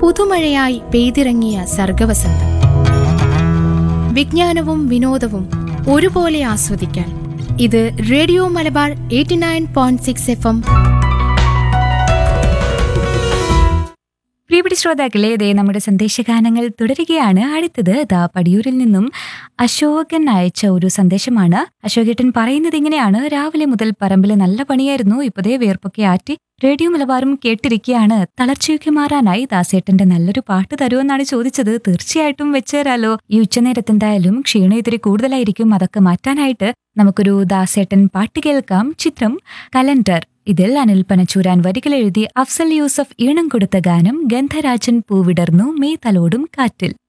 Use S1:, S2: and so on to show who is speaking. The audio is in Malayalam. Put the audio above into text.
S1: പുതുമഴയായി പെയ്തിറങ്ങിയ സർഗവസന്തം വിജ്ഞാനവും വിനോദവും ഒരുപോലെ ആസ്വദിക്കാൻ ഇത് radio Malabar eighty nine point six F M
S2: പ്രിയപ്പെട്ട ശ്രോതാക്കളെ ഇതേ നമ്മുടെ സന്ദേശഗാനങ്ങൾ തുടരുകയാണ് അടുത്തത് ദാ പടിയൂരിൽ നിന്നും അശോകൻ അയച്ച ഒരു സന്ദേശമാണ് അശോകേട്ടൻ പറയുന്നത് ഇങ്ങനെയാണ് രാവിലെ മുതൽ പറമ്പിൽ നല്ല പണിയായിരുന്നു ഇപ്പതേ വേർപ്പൊക്കെ ആറ്റി റേഡിയോ മലബാറും കേട്ടിരിക്കുകയാണ് തളർച്ചയൊക്കെ മാറാനായി ദാസേട്ടന്റെ നല്ലൊരു പാട്ട് തരുമെന്നാണ് ചോദിച്ചത് തീർച്ചയായിട്ടും വെച്ചേരാലോ ഈ ഉച്ചനേരത്ത് എന്തായാലും ക്ഷീണം ഇത്തിരി കൂടുതലായിരിക്കും അതൊക്കെ മാറ്റാനായിട്ട് നമുക്കൊരു ദാസേട്ടൻ പാട്ട് കേൾക്കാം ചിത്രം കലണ്ടർ ഇതിൽ അനിൽ പനച്ചൂരാൻ വരികൾ എഴുതി അഫ്സൽ യൂസഫ് ഈണം കൊടുത്ത ഗാനം ഗന്ധരാജൻ പൂവിടർന്നു മേ തലോടും കാറ്റിൽ